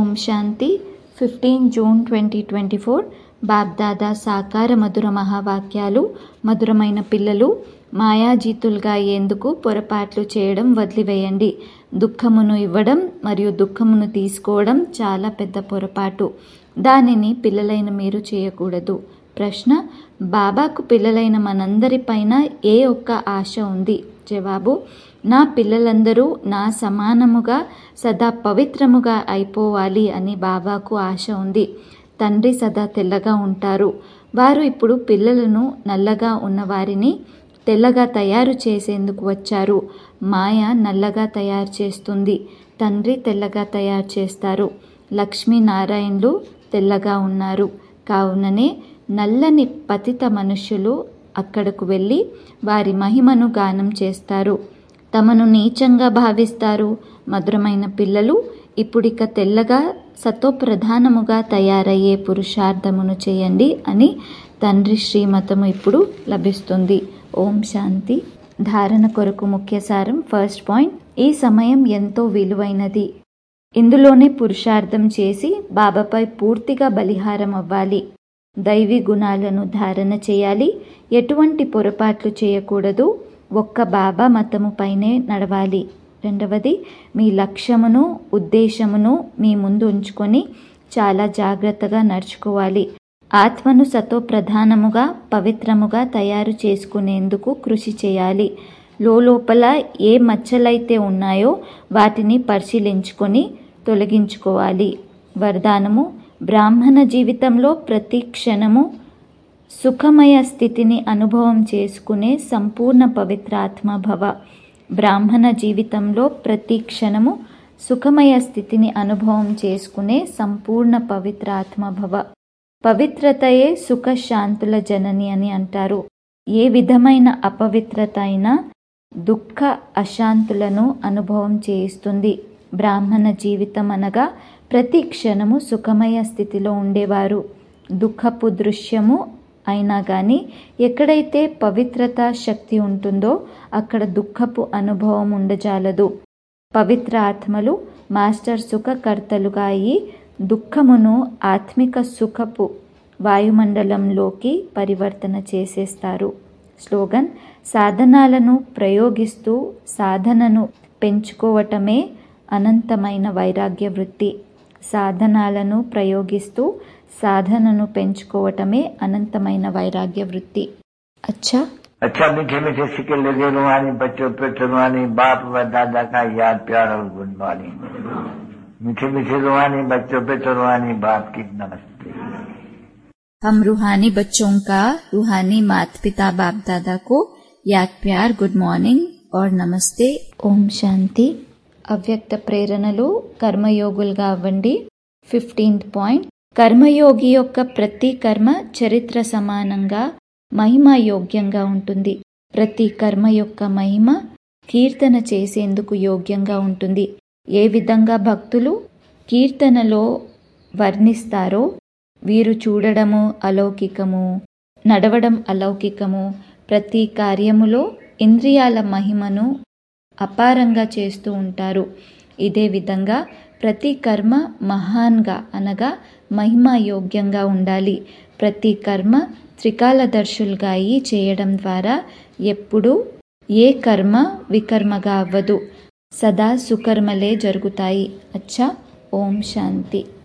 శాంతి fifteen June twenty twenty four Bapdada సాకార మధుర మహావాక్యాలు మధురమైన పిల్లలు మాయాజీతులుగా అయ్యేందుకు పొరపాట్లు చేయడం వదిలివేయండి దుఃఖమును ఇవ్వడం మరియు దుఃఖమును తీసుకోవడం చాలా పెద్ద పొరపాటు దానిని పిల్లలైన మీరు చేయకూడదు ప్రశ్న బాబాకు పిల్లలైన మనందరిపైన ఏ ఒక్క ఆశ ఉంది జవాబు నా పిల్లలందరూ నా సమానముగా సదా పవిత్రముగా అయిపోవాలి అని బాబాకు ఆశ ఉంది తండ్రి సదా తెల్లగా ఉంటారు వారు ఇప్పుడు పిల్లలను నల్లగా ఉన్నవారిని తెల్లగా తయారు చేసేందుకు వచ్చారు మాయ నల్లగా తయారు చేస్తుంది తండ్రి తెల్లగా తయారు చేస్తారు లక్ష్మీనారాయణులు తెల్లగా ఉన్నారు కావుననే నల్లని పతిత మనుష్యులు అక్కడకు వెళ్ళి వారి మహిమను గానం చేస్తారు తమను నీచంగా భావిస్తారు మధురమైన పిల్లలు ఇప్పుడిక తెల్లగా సతోప్రధానముగా తయారయ్యే పురుషార్థమును చేయండి అని తండ్రి శ్రీమతము ఇప్పుడు లభిస్తుంది ఓం శాంతి ధారణ కొరకు ముఖ్య సారం ఫస్ట్ పాయింట్ ఈ సమయం ఎంతో విలువైనది ఇందులోనే పురుషార్థం చేసి బాబాపై పూర్తిగా బలిహారం అవ్వాలి దైవీ గుణాలను ధారణ చేయాలి ఎటువంటి పొరపాట్లు చేయకూడదు ఒక్క బాబా మతముపైనే నడవాలి రెండవది మీ లక్ష్యమును ఉద్దేశమును మీ ముందు ఉంచుకొని చాలా జాగ్రత్తగా నడుచుకోవాలి ఆత్మను సతో ప్రధానముగా పవిత్రముగా తయారు చేసుకునేందుకు కృషి చేయాలి లోపల ఏ మచ్చలైతే ఉన్నాయో వాటిని పరిశీలించుకొని తొలగించుకోవాలి వరదానము బ్రాహ్మణ జీవితంలో ప్రతి క్షణము సుఖమయ స్థితిని అనుభవం చేసుకునే సంపూర్ణ పవిత్ర ఆత్మభవ బ్రాహ్మణ జీవితంలో ప్రతి క్షణము సుఖమయ స్థితిని అనుభవం చేసుకునే సంపూర్ణ పవిత్ర ఆత్మభవ పవిత్రతయే సుఖ శాంతుల జనని అని అంటారు ఏ విధమైన అపవిత్రత అయినా దుఃఖ అశాంతులను అనుభవం చేయిస్తుంది బ్రాహ్మణ జీవితం అనగా ప్రతి క్షణము సుఖమయ స్థితిలో ఉండేవారు దుఃఖపు దృశ్యము అయినా కానీ ఎక్కడైతే పవిత్రత శక్తి ఉంటుందో అక్కడ దుఃఖపు అనుభవం ఉండజాలదు పవిత్ర ఆత్మలు మాస్టర్ సుఖకర్తలుగా అయి దుఃఖమును ఆత్మిక సుఖపు వాయుమండలంలోకి పరివర్తన చేసేస్తారు స్లోగన్ సాధనాలను ప్రయోగిస్తూ సాధనను పెంచుకోవటమే అనంతమైన వైరాగ్య వృత్తి సాధనాలను ప్రయోగిస్తూ సాధనను పెంచుకోవటమే అనంతమైన వైరాగ్య వృత్తి అచ్చా अच्छा मीठे मीठे सिक्के लगे रुहानी बच्चों पे रुहानी बाप व दादा का याद प्यार और गुड मॉर्निंग मीठे मीठे रुहानी बच्चों पे रुहानी बाप की नमस्ते हम रूहानी बच्चों का रूहानी माता पिता बाप दादा को याद प्यार గుడ్ మార్నింగ్ और నమస్తే ఓం శాంతి అవ్యక్త ప్రేరణలు కర్మయోగులుగా అవ్వండి ఫిఫ్టీన్త్ పాయింట్ కర్మయోగి యొక్క ప్రతి కర్మ చరిత్ర సమానంగా మహిమ యోగ్యంగా ఉంటుంది ప్రతి కర్మ యొక్క మహిమ కీర్తన చేసేందుకు యోగ్యంగా ఉంటుంది ఏ విధంగా భక్తులు కీర్తనలో వర్ణిస్తారో వీరు చూడడము అలౌకికము నడవడం అలౌకికము ప్రతి కార్యములో ఇంద్రియాల మహిమను అపారంగా చేస్తూ ఉంటారు ఇదే విధంగా ప్రతి కర్మ మహాన్గా అనగా మహిమా యోగ్యంగా ఉండాలి ప్రతి కర్మ త్రికాలదర్శులుగా అయి చేయడం ద్వారా ఎప్పుడూ ఏ కర్మ వికర్మగా అవ్వదు సదా సుకర్మలే జరుగుతాయి అచ్చా ఓం శాంతి